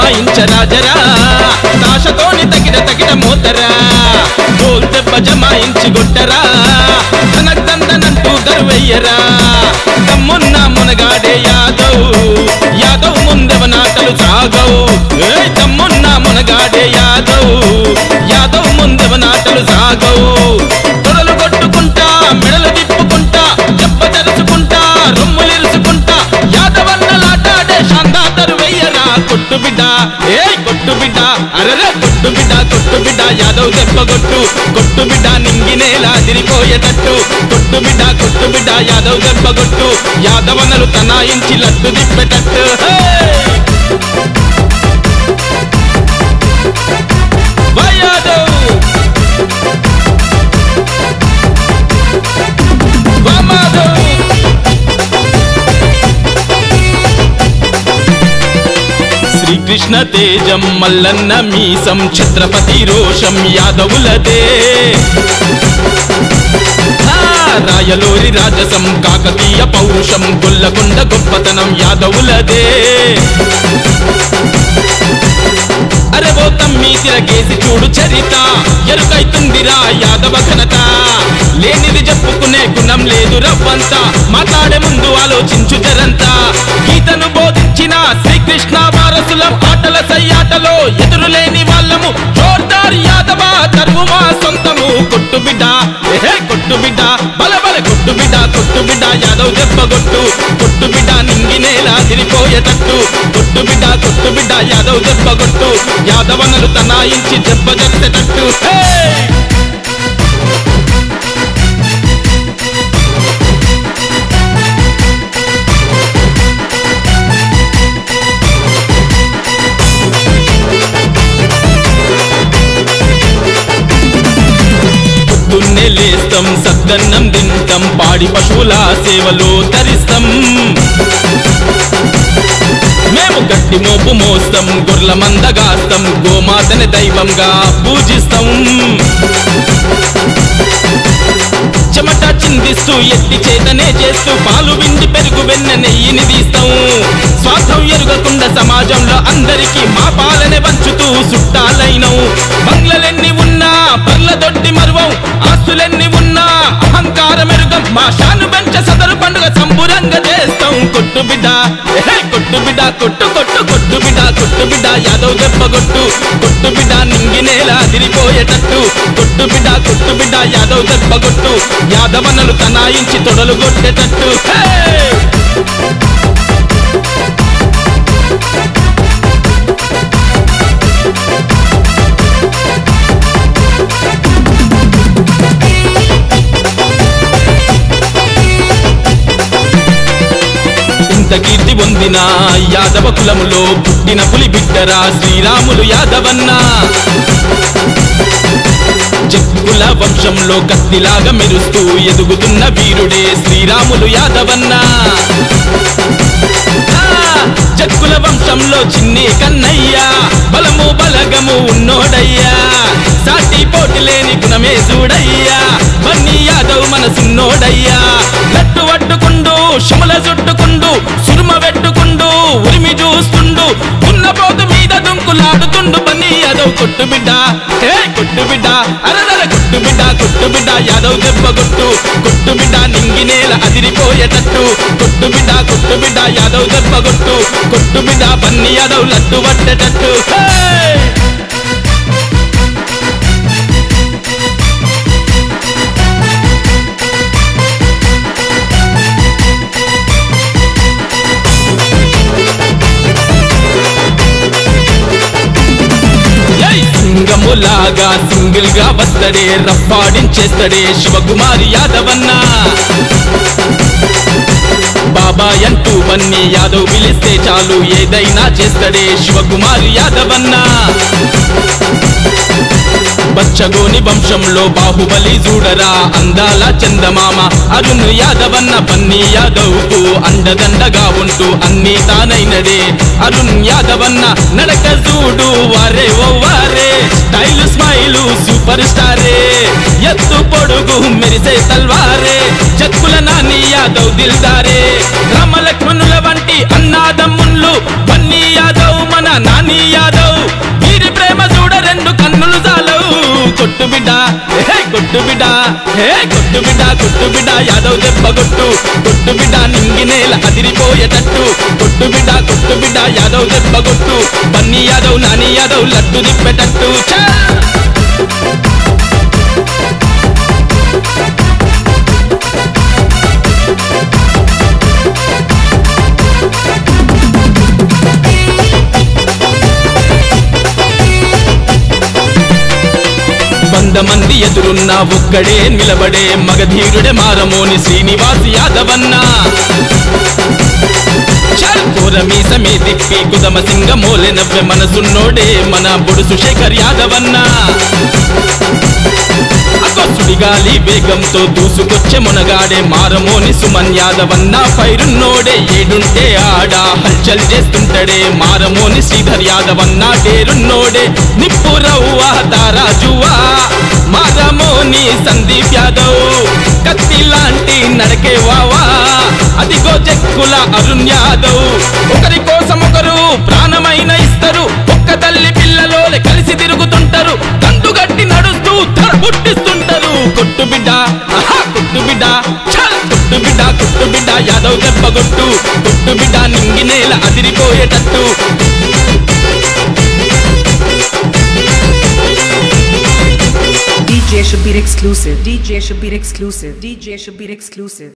జమాయించరాజరా తాషతోని తగిన తగిన మోతరా గోల్ దెబ్బ జమాయించి గొట్టరా ధనదందనంటూ గర్వయ్యరా తమ్మున్న మునగాడే యాదవ్ యాదవ్ ముందెవ నాటలు సాగవు ఏయ్ తమ్మున్న మునగాడే యాదవ్ యాదవ్ ముందెవ నాటలు సాగవు తొడలు కొట్టుకుంటా మెడలు తిప్పుకుంటా దెబ్బ తెరుచుకుంటా రొమ్ములిరుచుకుంటా యాదవన్నలాటాడే శాందాతరు వెయ్యరా కొట్టు బిడ్డ ఏ కొట్టు బిడ్డ అరరే కొట్టు బిడ్డ కొట్టు బిడ్డ యాదవ్ దెబ్బ కొట్టు కొట్టు బిడ్డ నింగినేలా తిరిపోయేటట్టు కొట్టు బిడ్డ కొట్టు బిడ్డ యాదవ్ దెబ్బ కొట్టు యాదవనలు తనాయించి లడ్డు తిప్పేటట్టు హే! వా యాదవ్ వా మాధవ్ శ్రీకృష్ణ తేజం మల్లన్న మీసం ఛత్రపతి రోషం యాదవులదే ఆ, రాయలోరి రాజసం కాకతీయ పౌరుషం గొల్లకొండ గొప్పతనం యాదవులదే అరే ఓ తమ్మి తిరగేసి చూడు చరిత ఎరుకైతుందిరా యాదవ ఘనత లేనిది చెప్పుకునే గుణం లేదు రవ్వంతా మాట్లాడే ముందు ఆలోచించు జరంతా గీతను బోధించిన శ్రీకృష్ణ వారసులం ఆటల సయ్యాటలో ఎదురులేని వాళ్ళము జోర్దార్ యాదవ తరువు మా సొంతము కొట్టు బిడ్డ ఏహే కొట్టు బిడ్డ బల బల కొట్టు బిడ్డ కొట్టు బిడ్డ యాదవ్ దెబ్బ కొట్టు కొట్టు బిడ్డ నింగినేలా తిరిపోయేటట్టు కొట్టు బిడ్డ కొట్టు బిడ్డ యాదవ్ దెబ్బ కొట్టు యాదవనలు తనాయించి దెబ్బ జరిసేటట్టు హే! పొద్దున్నే లేస్తాం సద్దన్నం తింటాం పాడి పశువుల సేవలో తరిస్తాం మేము గట్టి మోపు మోస్తాం గొర్ల మందగాస్తాం గోమాతని దైవంగా పూజిస్తాం చెమట చిందిస్తూ ఎత్తి చేతనే చేస్తూ పాలు విండి పెరుగు వెన్న నెయ్యిని తీస్తాం స్వార్థం ఎరుగకుండా సమాజంలో అందరికీ మా పాలనే పంచుతూ సుట్టాలైనవు బంగ్లలెన్ని ఉన్నా పర్ల దొడ్డి మరువం ఆస్తులెన్ని ఉన్నా అహంకారం ఎరుగం మా షాను పెంచ సదరు పండుగ సంబురంగా చేస్తాం కొట్టు బిడ్డ ఏహే, కొట్టు బిడ్డ కొట్టు కొట్టు కొట్టు బిడ్డ కొట్టు బిడ్డ యాదవ్ దెబ్బ కొట్టు కొట్టు బిడ్డ నింగినేలా తిరిపోయేటట్టు కొట్టు బిడ్డ కొట్టు బిడ్డ యాదవ్ దెబ్బ కొట్టు యాదవనలు తనాయించి తొడలు కొట్టేటట్టు హే! ఇంత కీర్తి పొందిన యాదవ కులములో పుట్టిన పులి బిడ్డరా శ్రీరాములు యాదవన్న జక్కుల వంశంలో కత్తిలాగా మెరుస్తూ ఎదుగుతున్న వీరుడే శ్రీరాములు యాదవన్న ఆ, జక్కుల వంశంలో చిన్ని కన్నయ్య బలము బలగము ఉన్నోడయ్యా సాటి పోటీ లేని గుణమే చూడయ్యా బన్నీ యాదవ్ మనసున్నోడయ్యా లట్టు పట్టుకుండు శమల చుట్టుకుండు సురుమ పెట్టుకుండు ఉరిమి చూస్తుండు ఉన్నపోతు మీద దుంకులాడుతుండు బన్నీ యాదవ్ కొట్టు బిడ్డ ఏ కొట్టు బిడ్డ అరదర కొట్టు బిడ్డ కొట్టు బిడ్డ యాదవ్ దెబ్బ కొట్టు కొట్టు బిడ్డ నింగినేల అదిరిపోయేటట్టు కొట్టు బిడ్డ కొట్టు బిడ్డ యాదవ్ దెబ్బ కొట్టు కొట్టు బిడ్డ బన్నీ యాదవ్ లడ్డు పట్టేటట్టు హే! ఏయ్! సింగములాగా సింగిల్ గా వస్తడే రప్పాడించేస్తడే శివకుమారి యాదవన్న బాబా అంటూ బన్నీ యాదవ్ పిలిస్తే చాలు ఏదైనా చేస్తడే శివకుమారి యాదవన్న బచ్చగోని వంశంలో బాహుబలి చూడరా అందాల చందమామ అరుణ్ యాదవన్న బన్నీ యాదవ్ కు అండదండగా ఉంటూ అన్ని తానైనడే అరుణ్ యాదవన్న నడక చూడు వారే ఓ వారే స్టైల్ స్మైలు సూపర్ స్టారే ఎత్తు పొడుగు మెరిసే తల్వారే జక్కుల నాని యాదవ్ దిల్దారే రామ లక్ష్మణుల వంటి అన్నాదమ్ముళ్ళు బన్నీ యాదవ్ మన నాని యాదవ్ కొట్టు బిడ్డ హే కొట్టు బిడ్డ హే కొట్టు బిడ్డ కొట్టు బిడ్డ యాదవ్ దెబ్బ కొట్టు కొట్టు బిడ్డ నింగి నేల అదిరిపోయేటట్టు కొట్టు బిడ్డ కొట్టు బిడ్డ యాదవ్ దెబ్బ కొట్టు బన్నీ యాదవ్ నాని యాదవ్ లడ్డు దిప్పేటట్టు ఛా! వంద మంది ఎదురున్న ఒక్కడే నిలబడే మగధీరుడే మారమోని శ్రీనివాస్ యాదవన్న చల్ కోరమీసమే తిప్పి కుదమ సింగ మోలె నవ్వె మనసున్నోడే మన బొడుసు శేఖర్ యాదవన్న అగొసుడిగాలి వేగంతో దూసుకొచ్చే మునగాడే మారమోని సుమన్ యాదవన్న పైరున్నోడే ఏడుంటే ఆడ హల్చల్ చేస్తుంటడే మారమోని శ్రీధర్ యాదవన్న డేరున్నోడే నిప్పు రవ్వ తారాజువా మారమోని సందీప్ యాదవ్ కత్తి లాంటి నడకే వావా అదిగో చెక్కుల అరుణ్ యాదవ్ ఒకరి కోసం ఒకరు ప్రాణమైన ఇస్తారు ఒక్క తల్లి పిల్లలోలే కలిసి తిరుగుతుంటారు కందుగట్టి నడుస్తూ ధర పుట్టిస్తుంటారు కొట్టు బిడ్డ ఆహా కొట్టు బిడ్డ ఛల్! కొట్టు బిడ్డ కొట్టు బిడ్డ యాదవ్ దెబ్బ కొట్టు కొట్టు బిడ్డ నింగి నేల అదిరిపోయేటట్టు DJ Shabir exclusive. DJ Shabir exclusive. DJ Shabir exclusive.